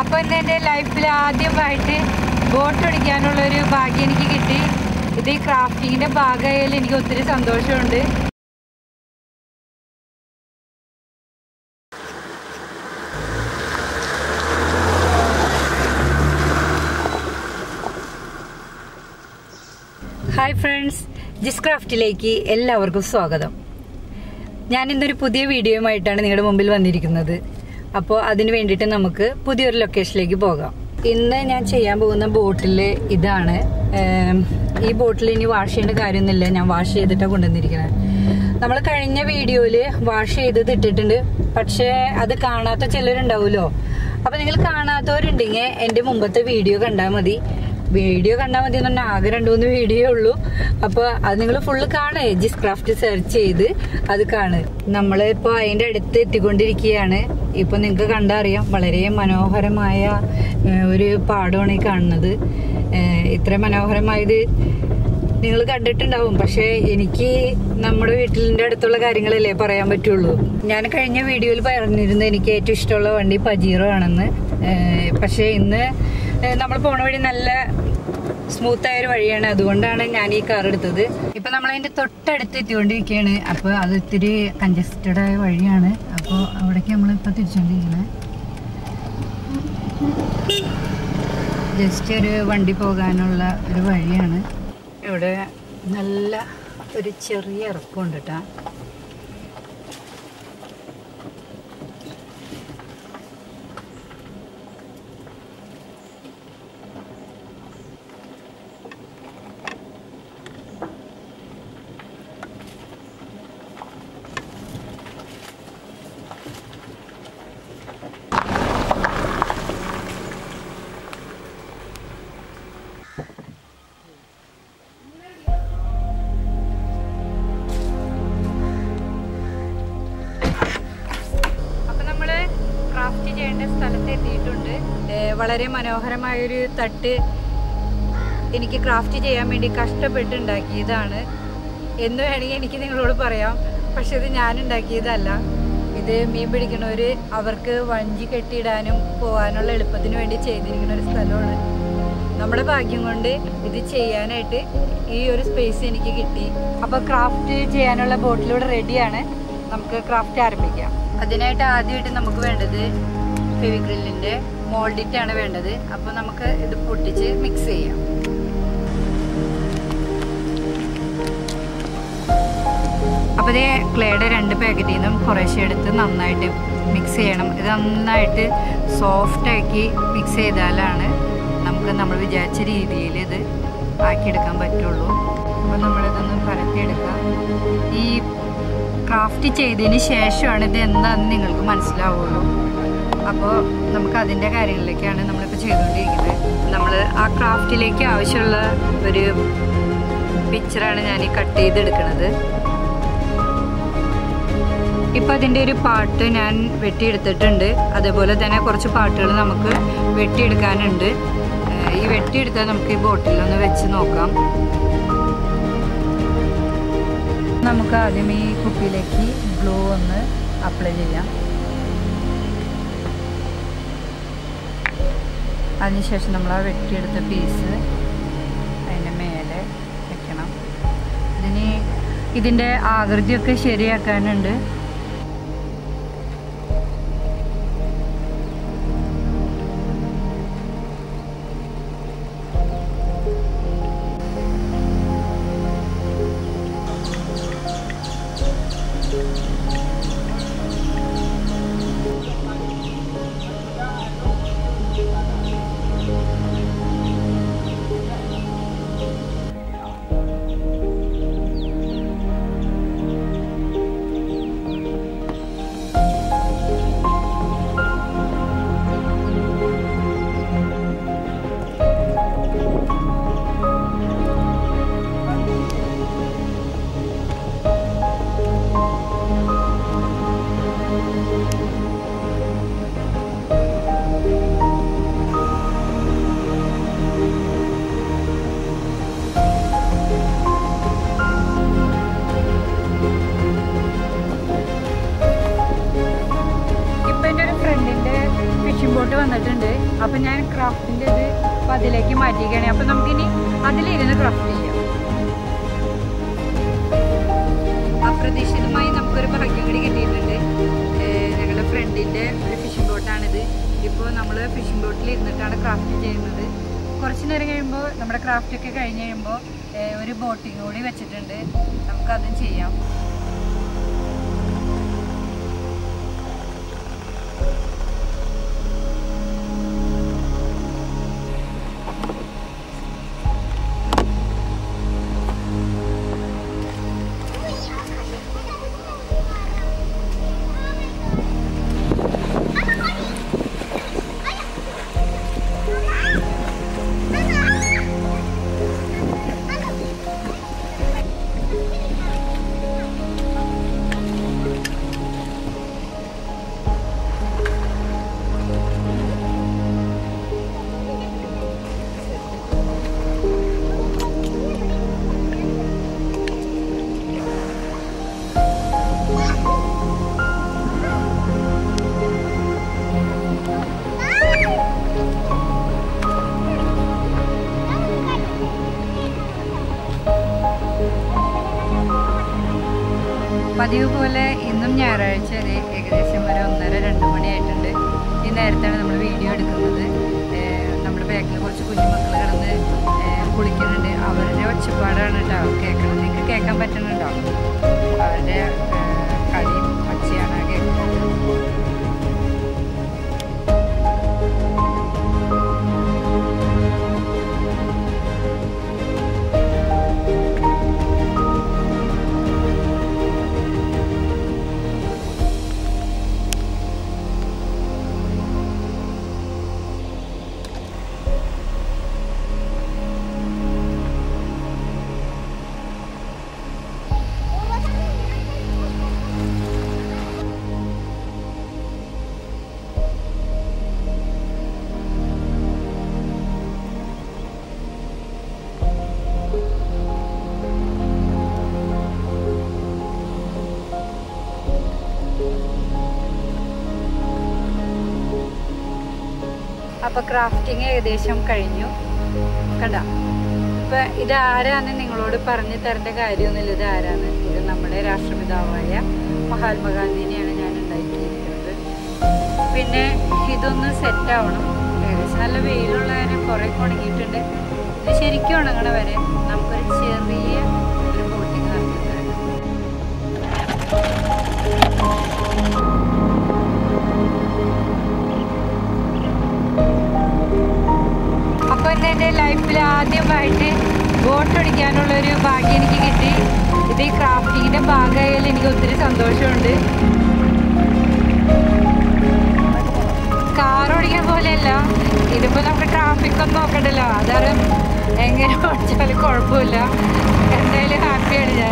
അപ്പൊ ഇന്ന് എൻ്റെ ലൈഫിൽ ആദ്യമായിട്ട് ബോട്ട് ഓടിക്കാനുള്ള ഒരു ഭാഗ്യം എനിക്ക് കിട്ടി ഇത് ഈ ക്രാഫ്റ്റിങ്ങിന്റെ ഭാഗമായാലും എനിക്ക് ഒത്തിരി സന്തോഷമുണ്ട് ഹായ് ഫ്രണ്ട്സ് ജിസ് ക്രാഫ്റ്റിലേക്ക് എല്ലാവർക്കും സ്വാഗതം ഞാൻ ഇന്നൊരു പുതിയ വീഡിയോയുമായിട്ടാണ് നിങ്ങളുടെ മുമ്പിൽ വന്നിരിക്കുന്നത് അപ്പോൾ അതിന് വേണ്ടിയിട്ട് നമുക്ക് പുതിയൊരു ലൊക്കേഷനിലേക്ക് പോകാം ഇന്ന് ഞാൻ ചെയ്യാൻ പോകുന്ന ബോട്ടിൽ ഇതാണ് ഏം, ഈ ബോട്ടിൽ ഇനി വാഷ് ചെയ്യേണ്ട കാര്യമൊന്നുമില്ല ഞാൻ വാഷ് ചെയ്തിട്ടാണ് കൊണ്ടുവന്നിരിക്കുന്നത് നമ്മൾ കഴിഞ്ഞ വീഡിയോയിൽ വാഷ് ചെയ്തത് ഇട്ടിട്ടുണ്ട് പക്ഷേ അത് കാണാത്ത ചിലരുണ്ടാവുമല്ലോ അപ്പൊ നിങ്ങൾ കാണാത്തവരുണ്ടെങ്കിൽ എൻ്റെ മുമ്പത്തെ വീഡിയോ കണ്ടാൽ മതി വീഡിയോ കണ്ടാൽ മതി എന്ന് പറഞ്ഞാൽ ആകെ രണ്ടു മൂന്ന് വീഡിയോ ഉള്ളൂ അപ്പൊ അത് നിങ്ങൾ ഫുള്ള് കാണേ ജിസ് ക്രാഫ്റ്റ് സെർച്ച് ചെയ്ത് അത് കാണ് നമ്മൾ ഇപ്പൊ അതിന്റെ അടുത്ത് എത്തിക്കൊണ്ടിരിക്കുകയാണ് ഇപ്പൊ നിങ്ങൾക്ക് കണ്ടറിയാം വളരെ മനോഹരമായ ഏഹ്, ഒരു പാടമാണ് ഈ കാണുന്നത് ഏഹ്, ഇത്ര മനോഹരമായത് നിങ്ങൾ കണ്ടിട്ടുണ്ടാവും പക്ഷെ എനിക്ക് നമ്മുടെ വീട്ടിലിന്റെ അടുത്തുള്ള കാര്യങ്ങളല്ലേ പറയാൻ പറ്റുള്ളൂ ഞാൻ കഴിഞ്ഞ വീഡിയോയിൽ പറഞ്ഞിരുന്നു എനിക്ക് ഏറ്റവും ഇഷ്ടമുള്ള വണ്ടി പജീറോ ആണെന്ന് ഏഹ് പക്ഷെ ഇന്ന് നമ്മൾ പോണ വഴി നല്ല സ്മൂത്ത് ആയ ഒരു വഴിയാണ് അതുകൊണ്ടാണ് ഞാൻ ഈ കാർ എടുത്തത് ഇപ്പൊ നമ്മൾ അതിന്റെ തൊട്ടടുത്ത് എത്തിക്കൊണ്ടിരിക്കുകയാണ് അപ്പൊ അത് ഇത്തിരി കൺജസ്റ്റഡ് ആയ വഴിയാണ് അപ്പോൾ അവിടേക്ക് നമ്മൾ ഇപ്പൊ തിരിച്ചുകൊണ്ടിരിക്കുന്നത് ജസ്റ്റ് ഒരു വണ്ടി പോകാനുള്ള ഒരു വഴിയാണ് ഇവിടെ നല്ല ഒരു ചെറിയ ഇറക്കമുണ്ട് കേട്ടോ അപ്പൊ നമ്മള് ക്രാഫ്റ്റ് ചെയ്യേണ്ട സ്ഥലത്ത് എത്തിയിട്ടുണ്ട് ഏർ വളരെ മനോഹരമായൊരു തട്ട് എനിക്ക് ക്രാഫ്റ്റ് ചെയ്യാൻ വേണ്ടി കഷ്ടപ്പെട്ട് ഉണ്ടാക്കിയതാണ് എന്ന് വേണമെങ്കിൽ എനിക്ക് നിങ്ങളോട് പറയാം പക്ഷെ ഇത് ഞാൻ ഉണ്ടാക്കിയതല്ല ഇത് മീൻ പിടിക്കണവര് അവർക്ക് വഞ്ചി കെട്ടിയിടാനും പോകാനുള്ള എളുപ്പത്തിന് വേണ്ടി ചെയ്തിരിക്കുന്ന ഒരു സ്ഥലമാണ് നമ്മുടെ ഭാഗ്യം കൊണ്ട് ഇത് ചെയ്യാനായിട്ട് ഈ ഒരു സ്പേസ് എനിക്ക് കിട്ടി അപ്പോൾ ക്രാഫ്റ്റ് ചെയ്യാനുള്ള ബോട്ടിലൂടെ റെഡിയാണ് നമുക്ക് ക്രാഫ്റ്റ് ആരംഭിക്കാം അതിനായിട്ട് ആദ്യമായിട്ട് നമുക്ക് വേണ്ടത് ഫെവിഗ്രില്ലിൻ്റെ മോൾഡിറ്റാണ് വേണ്ടത് അപ്പോൾ നമുക്ക് ഇത് പൊട്ടിച്ച് മിക്സ് ചെയ്യാം അപ്പോൾ ഇത് ക്ലേയുടെ രണ്ട് പാക്കറ്റിൽ നിന്നും കുറേശ്ശെ എടുത്ത് നന്നായിട്ട് മിക്സ് ചെയ്യണം ഇത് നന്നായിട്ട് സോഫ്റ്റാക്കി മിക്സ് ചെയ്താലാണ് നമുക്ക് നമ്മൾ വിചാരിച്ച രീതിയിൽ ഇത് ആക്കിയെടുക്കാൻ പറ്റുള്ളൂ അപ്പോൾ നമ്മളിതൊന്ന് പരത്തിയെടുക്കാം ഈ ക്രാഫ്റ്റ് ചെയ്തതിന് ശേഷമാണ് ഇത് എന്താണെന്ന് നിങ്ങൾക്ക് മനസ്സിലാവുള്ളൂ അപ്പോൾ നമുക്ക് അതിൻ്റെ കാര്യങ്ങളിലേക്കാണ് നമ്മളിപ്പോൾ ചെയ്തുകൊണ്ടിരിക്കുന്നത് നമ്മൾ ആ ക്രാഫ്റ്റിലേക്ക് ആവശ്യമുള്ള ഒരു പിക്ചറാണ് ഞാൻ ഈ കട്ട് ചെയ്തെടുക്കുന്നത് ഇപ്പം അതിൻ്റെ ഒരു പാട്ട് ഞാൻ വെട്ടിയെടുത്തിട്ടുണ്ട് അതേപോലെ തന്നെ കുറച്ച് പാട്ടുകൾ നമുക്ക് വെട്ടിയെടുക്കാനുണ്ട് ഏഹ് ഈ വെട്ടിയെടുത്താൽ നമുക്ക് ഈ ബോട്ടിലൊന്ന് വെച്ച് നോക്കാം നമുക്ക് ആദ്യം ഈ കുപ്പിയിലേക്ക് ഗ്ലൂ ഒന്ന് അപ്ലൈ ചെയ്യാം അതിനുശേഷം നമ്മൾ ആ വെട്ടിയെടുത്ത പീസ് അതിൻ്റെ മേലെ വെക്കണം ഇതിന് ഇതിൻ്റെ ആകൃതിയൊക്കെ ശരിയാക്കാനുണ്ട് ഇപ്പം എൻ്റെ ഒരു ഫ്രണ്ടിൻ്റെ ഫിഷിംഗ് ബോട്ട് വന്നിട്ടുണ്ട് അപ്പൊ ഞാൻ ക്രാഫ്റ്റിന്റെ ഇത് അപ്പൊ അതിലേക്ക് മാറ്റിയിരിക്കുകയാണ് അപ്പൊ നമുക്കിനി അതിലിരുന്ന് ക്രാഫ്റ്റ് ചെയ്യാം അപ്രതീക്ഷിതമായി നമുക്കൊരു ഭാഗ്യം കൂടി കിട്ടിയിട്ടുണ്ട് ഏഹ് ഞങ്ങളുടെ ഫ്രണ്ടിന്റെ ഒരു ഫിഷിംഗ് ബോട്ടാണിത് ഇപ്പോൾ നമ്മൾ ഫിഷിംഗ് ബോട്ടിൽ ഇരുന്നിട്ടാണ് ക്രാഫ്റ്റ് ചെയ്യുന്നത് കുറച്ച് നേരം കഴിയുമ്പോൾ നമ്മുടെ ക്രാഫ്റ്റ് ഒക്കെ കഴിഞ്ഞ് കഴിയുമ്പോൾ ഏഹ് ഒരു ബോട്ടിങ് കൂടി വെച്ചിട്ടുണ്ട് നമുക്കതും ചെയ്യാം പതിവ് പോലെ ഇന്നും ഞായറാഴ്ച ഒരു ഏകദേശം ഒരു ഒന്നര രണ്ട് മണിയായിട്ടുണ്ട് ഈ നേരത്താണ് നമ്മൾ വീഡിയോ എടുക്കുന്നത് നമ്മുടെ ബാക്കിൽ കുറച്ച് കുഞ്ഞുമക്കൾ കിടന്ന് ഏഹ് കുളിക്കുന്നുണ്ട് അവരുടെ ഒച്ചപ്പാടാണ് കേട്ടോ കേൾക്കണം നിങ്ങൾക്ക് കേൾക്കാൻ പറ്റുന്നുണ്ടോ അവരുടെ ഏഹ് കളിയും ഒച്ചയാണ് കേൾക്കുന്നത് അപ്പൊ ക്രാഫ്റ്റിംഗ് ഏകദേശം കഴിഞ്ഞു കണ്ട ഇപ്പൊ ഇത് ആരാന്ന് നിങ്ങളോട് പറഞ്ഞു തരേണ്ട കാര്യമൊന്നുമില്ല ഇത് ആരാന്ന് ഇത് നമ്മുടെ രാഷ്ട്രപിതാവായ മഹാത്മാഗാന്ധിനെയാണ് ഞാൻ ഉണ്ടാക്കിയിരിക്കുന്നത് പിന്നെ ഇതൊന്ന് സെറ്റ് ആവണം ഏകദേശം നല്ല വെയിലുള്ള കാര്യം കുറെ ഉണങ്ങിയിട്ടുണ്ട് ഇത് ശരിക്കും ഉണങ്ങണ വരെ നമുക്കൊരു ചെറിയ ഒരു ബോട്ടിങ് നടത്തിയിട്ടുണ്ട് അപ്പൊ ഇന്ന് എൻ്റെ ലൈഫിൽ ആദ്യമായിട്ട് ബോട്ട് ഓടിക്കാനുള്ള ഒരു ഭാഗ്യം എനിക്ക് കിട്ടി ഇത് ഈ ക്രാഫ്റ്റിങ്ങിന്റെ ഭാഗമായാലും എനിക്ക് ഒത്തിരി സന്തോഷമുണ്ട് കാർ ഓടിക്കാൻ പോലെയല്ല ഇതിപ്പോ നമുക്ക് ട്രാഫിക് ഒന്നും നോക്കണ്ടല്ലോ അതാരം എങ്ങനെ ഓടിച്ചാലും കുഴപ്പമില്ല എന്തായാലും ഹാപ്പിയാണ് ഞാൻ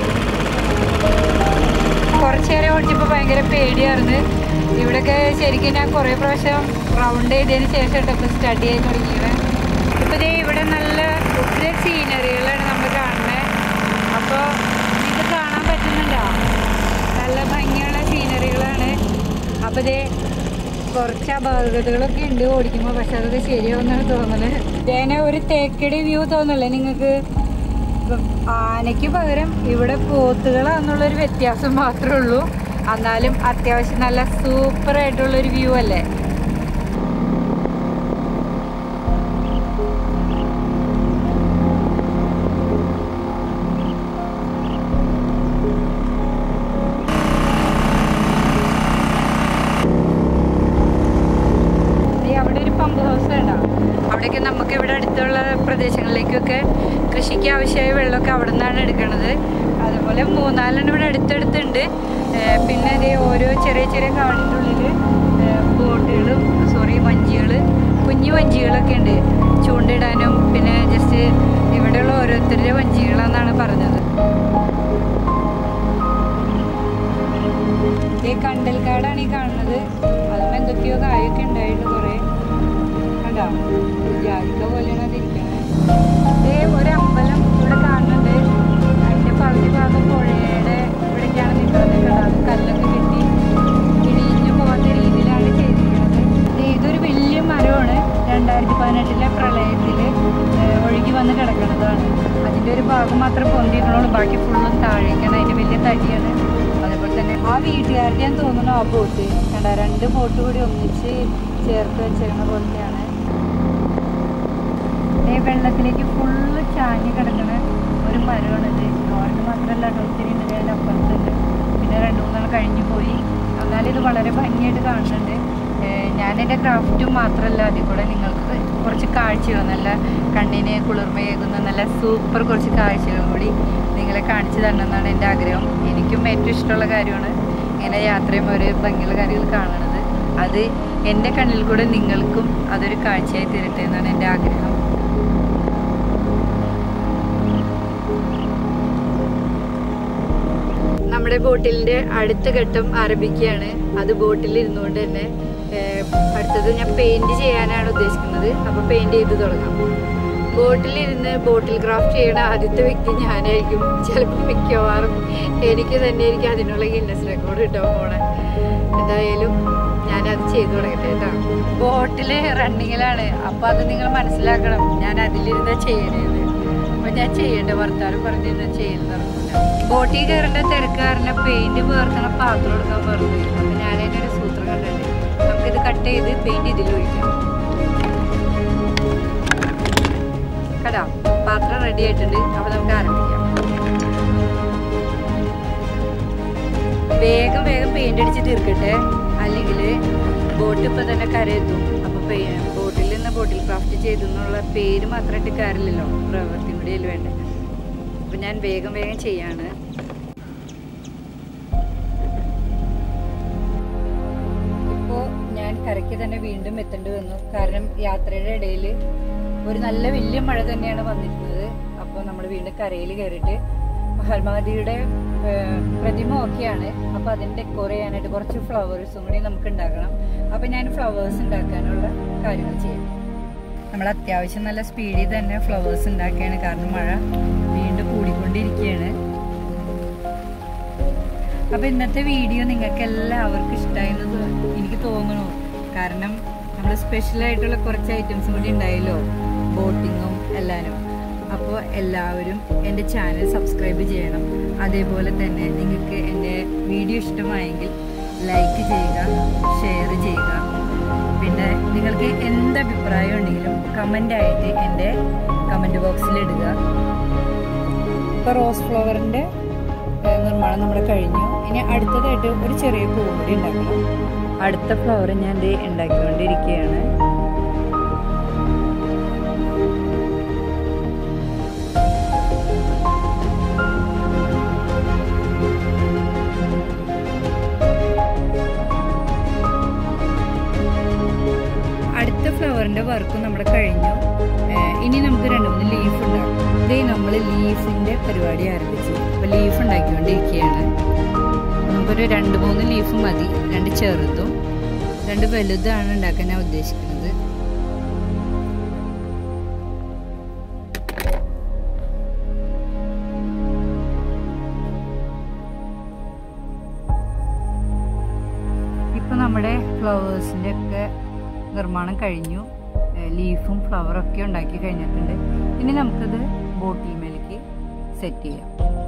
കുറച്ച് നേരം ഓടിച്ചപ്പോൾ ഭയങ്കര പേടിയായിരുന്നു ഇവിടെയൊക്കെ ശരിക്കും ഞാൻ കുറേ പ്രാവശ്യം റൗണ്ട് ചെയ്തതിന് ശേഷം ഇപ്പോൾ സ്റ്റഡി ചെയ്യാൻ തുടങ്ങിയത് ഇപ്പോൾ ദേ ഇവിടെ നല്ല ഒത്തിരി സീനറികളാണ് നമ്മൾ കാണുന്നത് അപ്പോൾ ഇത് കാണാൻ പറ്റുന്നുണ്ടോ നല്ല ഭംഗിയുള്ള സീനറികളാണ് അപ്പോൾ ഇതേ കുറച്ച് അപാകതകളൊക്കെ ഉണ്ട് ഓടിക്കുമ്പോൾ പക്ഷെ അതൊക്കെ ശരിയാവുന്നാണ് തോന്നുന്നത് ഇതേനെ ഒരു തേക്കടി വ്യൂ തോന്നല്ലേ നിങ്ങൾക്ക് ഇപ്പം ആനയ്ക്ക് പകരം ഇവിടെ പോത്തുകളാന്നുള്ളൊരു വ്യത്യാസം മാത്രമേ ഉള്ളൂ എന്നാലും അത്യാവശ്യം നല്ല സൂപ്പർ ആയിട്ടുള്ളൊരു വ്യൂ അല്ലേ ദേ അവിടെ ഒരു പമ്പ് ഹൗസ് വേണ്ട അവിടെയൊക്കെ നമുക്ക് ഇവിടെ അടുത്തുള്ള പ്രദേശങ്ങളിലേക്കൊക്കെ കൃഷിക്ക് ആവശ്യമായ വെള്ളമൊക്കെ അവിടെ നിന്നാണ് എടുക്കുന്നത് അതുപോലെ മൂന്നാലെണ്ണം ഇവിടെ അടുത്തടുത്തുണ്ട് ഏർ പിന്നെ ഇതേ ഓരോ ചെറിയ ചെറിയ കാടിൻ്റെ ഉള്ളിൽ ബോട്ടുകളും സോറി വഞ്ചികൾ കുഞ്ഞു വഞ്ചികളൊക്കെ ഉണ്ട് ചൂണ്ടിടാനും പിന്നെ ജസ്റ്റ് ഇവിടെയുള്ള ഓരോരുത്തരുടെ വഞ്ചികളാണെന്നാണ് പറഞ്ഞത് ഈ കണ്ടൽക്കാടാണ് ഈ കാണുന്നത് അതും എന്തൊക്കെയോ കായൊക്കെ ഉണ്ടായിട്ട് കുറേ കണ്ടോ ജാതിക്ക പോലെയാണ് അതിരിക്കുന്നത് ഇതേ ഒരു അമ്പലം ഇവിടെ കാണുന്നുണ്ട് അതിന്റെ പകുതി ഭാഗം പുഴയുടെ ഇവിടേക്കാണ് നിൽക്കുന്നത് കണ്ടോ അത് കല്ലൊക്കെ കെട്ടി ഇടിഞ്ഞു പോകുന്ന രീതിയിലാണ് ചെയ്തിരിക്കുന്നത് ദേ ഇതൊരു വലിയ മരമാണ് ആയിരിക്കാൻ തോന്നുന്നു ആ ബോട്ട് കണ്ട രണ്ട് ബോട്ട് കൂടി ഒന്നിച്ച് ചേർത്ത് വെച്ചിരുന്ന പോലത്തെയാണ് ദേ വെള്ളത്തിലേക്ക് ഫുള്ള് ചാഞ്ഞ് കിടക്കണ ഒരു മരമാണിത് ഗവൺമെന്റ് മാത്രമല്ല കേട്ടോ ഒത്തിരി ഉണ്ട് അതിൻ്റെ അപ്പുറത്തുണ്ട് പിന്നെ രണ്ട് മൂന്നാൾ കഴിഞ്ഞു പോയി എന്നാലും ഇത് വളരെ ഭംഗിയായിട്ട് കാണുന്നുണ്ട് ഏഹ് ഞാൻ എൻ്റെ ക്രാഫ്റ്റും മാത്രമല്ല അതിൽ കൂടെ നിങ്ങൾക്ക് കുറച്ച് കാഴ്ചകൾ നല്ല കണ്ണിന് കുളിർമയേകുന്ന നല്ല സൂപ്പർ കുറച്ച് കാഴ്ചകളും കൂടി നിങ്ങളെ കാണിച്ചു തരണം എന്നാണ് എൻ്റെ ആഗ്രഹം എനിക്കും ഏറ്റവും ഇഷ്ടമുള്ള കാര്യമാണ് ഇങ്ങനെ യാത്രയും ഒരു ഭംഗിയുള്ള കാര്യങ്ങൾ കാണുന്നത് അത് എൻ്റെ കണ്ണിൽ കൂടെ നിങ്ങൾക്കും അതൊരു കാഴ്ചയായി തീരട്ടെ എന്നാണ് എൻ്റെ ആഗ്രഹം നമ്മുടെ ബോട്ടിലിന്റെ അടുത്ത ഘട്ടം ആരംഭിക്കുകയാണ് അത് ബോട്ടിൽ ഇരുന്നുകൊണ്ട് തന്നെ ഏഹ്, അടുത്തത് ഞാൻ പെയിന്റ് ചെയ്യാനാണ് ഉദ്ദേശിക്കുന്നത് അപ്പൊ പെയിന്റ് ചെയ്ത് തുടങ്ങാം ബോട്ടിൽ ഇരുന്ന് ബോട്ടിൽ ക്രാഫ്റ്റ് ചെയ്യണ ആദ്യത്തെ വ്യക്തി ഞാനായിരിക്കും ചിലപ്പോൾ മിക്കവാറും എനിക്ക് തന്നെ ആയിരിക്കും അതിനുള്ള ഗിന്നസ് റെക്കോർഡ് കിട്ടാൻ പോണേ എന്തായാലും ഞാനത് ചെയ്തു തുടങ്ങട്ടെ കേട്ടോ ബോട്ടില് റണ്ണിങ്ങിലാണ് അപ്പൊ അത് നിങ്ങൾ മനസ്സിലാക്കണം ഞാൻ അതിലിരുന്ന ചെയ്യണേന്ന് അപ്പൊ ഞാൻ ചെയ്യണ്ട ഭർത്താവ് പറഞ്ഞിരുന്ന ചെയ്യുന്ന ബോട്ടിൽ കയറേണ്ട തിരക്ക് കാരണം പെയിന്റ് പേർത്തണ പാത്രം എടുക്കാൻ പറഞ്ഞു അപ്പൊ ഞാൻ അതിന്റെ ഒരു സൂത്രം കണ്ടിട്ടുണ്ട് നമുക്കിത് കട്ട് ചെയ്ത് പെയിന്റ് ഇതിൽ ഒഴിക്കാം കടാ പാത്രം റെഡി ആയിട്ടുണ്ട് അപ്പൊ നമുക്ക് ആരംഭിക്കാം വേഗം വേഗം പെയിന്റ് അടിച്ച് തീർക്കട്ടെ അല്ലെങ്കിൽ ബോട്ട് ഇപ്പൊ തന്നെ കരയെത്തും അപ്പൊ ബോട്ടിൽ നിന്ന് ബോട്ടിൽ ക്രാഫ്റ്റ് ചെയ്തു എന്നുള്ള പേര് മാത്രമായിട്ട് കാര്യമില്ലല്ലോ പ്രവൃത്തി കൂടി അതിൽ വേണ്ടേ അപ്പൊ ഞാൻ വേഗം വേഗം ചെയ്യാണ് ഇപ്പോ ഞാൻ കരയ്ക്ക് തന്നെ വീണ്ടും എത്തേണ്ടി വന്നു കാരണം യാത്രയുടെ ഇടയിൽ ഒരു നല്ല വലിയ മഴ തന്നെയാണ് വന്നിരുന്നത് അപ്പോൾ നമ്മൾ വീണ്ടും കരയിൽ കയറിയിട്ട് മഹാത്മാഗാന്ധിയുടെ ഏഹ്, പ്രതിമ ഒക്കെയാണ് അപ്പോൾ അതിന് ഡെക്കോർ ചെയ്യാനായിട്ട് കുറച്ച് ഫ്ലവേഴ്സും കൂടി നമുക്ക് ഉണ്ടാക്കണം അപ്പോൾ ഞാൻ ഫ്ലവേഴ്സ് ഉണ്ടാക്കാനുള്ള കാര്യങ്ങൾ ചെയ്യാം നമ്മൾ അത്യാവശ്യം നല്ല സ്പീഡിൽ തന്നെ ഫ്ലവേഴ്സ് ഉണ്ടാക്കുകയാണ് കാരണം മഴ വീണ്ടും കൂടിക്കൊണ്ടിരിക്കുകയാണ് അപ്പൊ ഇന്നത്തെ വീഡിയോ നിങ്ങൾക്ക് എല്ലാവർക്കും ഇഷ്ടമായി എന്ന് തോ- എനിക്ക് തോന്നുന്നു കാരണം നമ്മൾ സ്പെഷ്യൽ ആയിട്ടുള്ള കുറച്ച് ഐറ്റംസും കൂടി ഉണ്ടായല്ലോ ബോട്ടിങ്ങും എല്ലാവരും അപ്പോൾ എല്ലാവരും എൻ്റെ ചാനൽ സബ്സ്ക്രൈബ് ചെയ്യണം അതേപോലെ തന്നെ നിങ്ങൾക്ക് എൻ്റെ വീഡിയോ ഇഷ്ടമായെങ്കിൽ ലൈക്ക് ചെയ്യുക ഷെയർ ചെയ്യുക പിന്നെ നിങ്ങൾക്ക് എന്ത് അഭിപ്രായം ഉണ്ടെങ്കിലും കമൻ്റ് ആയിട്ട് എൻ്റെ കമൻറ്റ് ബോക്സിൽ ഇടുക ഇപ്പോൾ റോസ് ഫ്ലവറിൻ്റെ നിർമ്മാണം നമ്മുടെ കഴിഞ്ഞു ഇനി അടുത്തതായിട്ട് ഒരു ചെറിയ പൂ കൂടി ഉണ്ടാക്കണം അടുത്ത ഫ്ലവർ ഞാൻ ദേ ഉണ്ടാക്കിക്കൊണ്ടിരിക്കുകയാണ് അടുത്ത ഫ്ലവറിന്റെ വർക്കും നമ്മുടെ കഴിഞ്ഞു ഏഹ് ഇനി നമുക്ക് രണ്ട് മൂന്ന് ലീഫ് ഉണ്ടാക്കും ഇതേ നമ്മൾ ലീഫിന്റെ പരിപാടി ആരംഭിച്ചു അപ്പൊ ലീഫ് ഉണ്ടാക്കിക്കൊണ്ടിരിക്കുകയാണ് നമുക്കൊരു രണ്ട് മൂന്ന് ലീഫ് മതി രണ്ട് ചെറുതും രണ്ട് വലുതാണ് ഉണ്ടാക്കാൻ ഞാൻ ഉദ്ദേശിക്കുന്നത് ഇപ്പൊ നമ്മുടെ ഫ്ലവേഴ്സിന്റെ ഒക്കെ നിർമ്മാണം കഴിഞ്ഞു ഏഹ് ലീഫും ഫ്ലവറും ഒക്കെ ഉണ്ടാക്കി കഴിഞ്ഞിട്ടുണ്ട് ഇനി നമുക്കത് ബോട്ടിൽ മേലേക്ക് സെറ്റ് ചെയ്യാം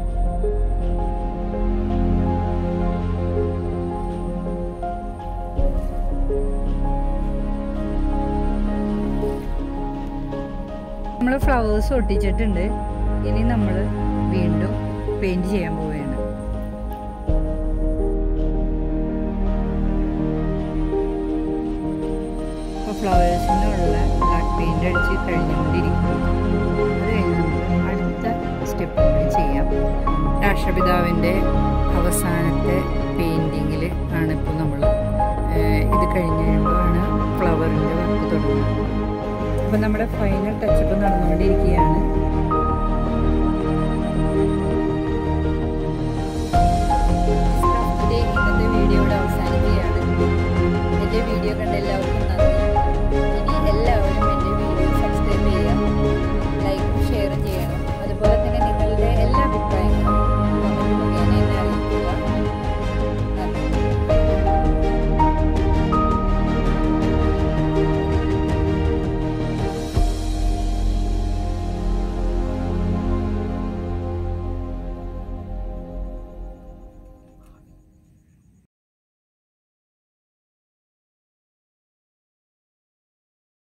നമ്മൾ ഫ്ലവേഴ്സ് ഒട്ടിച്ചിട്ടുണ്ട് ഇനി നമ്മൾ വീണ്ടും പെയിന്റ് ചെയ്യാൻ പോവുകയാണ് ഇപ്പോൾ ഫ്ലവേഴ്സിനുള്ള ബ്ലാക്ക് പെയിന്റ് അടിച്ച് കഴിഞ്ഞുകൊണ്ടിരിക്കും അത് കഴിഞ്ഞ് നമുക്ക് അടുത്ത സ്റ്റെപ്പ് കൂടി ചെയ്യാം രാഷ്ട്രപിതാവിൻ്റെ അവസാനത്തെ പെയിൻറ്റിങ്ങിൽ ആണ് ഇപ്പോൾ നമ്മൾ ഇത് കഴിഞ്ഞ് കഴിയുമ്പോഴാണ് ഫ്ലവറിൻ്റെ വർക്ക് തുടങ്ങുന്നത് അപ്പോൾ നമ്മുടെ ഫൈനൽ ടച്ചപ്പ് നടന്നുകൊണ്ടിരിക്കുകയാണ്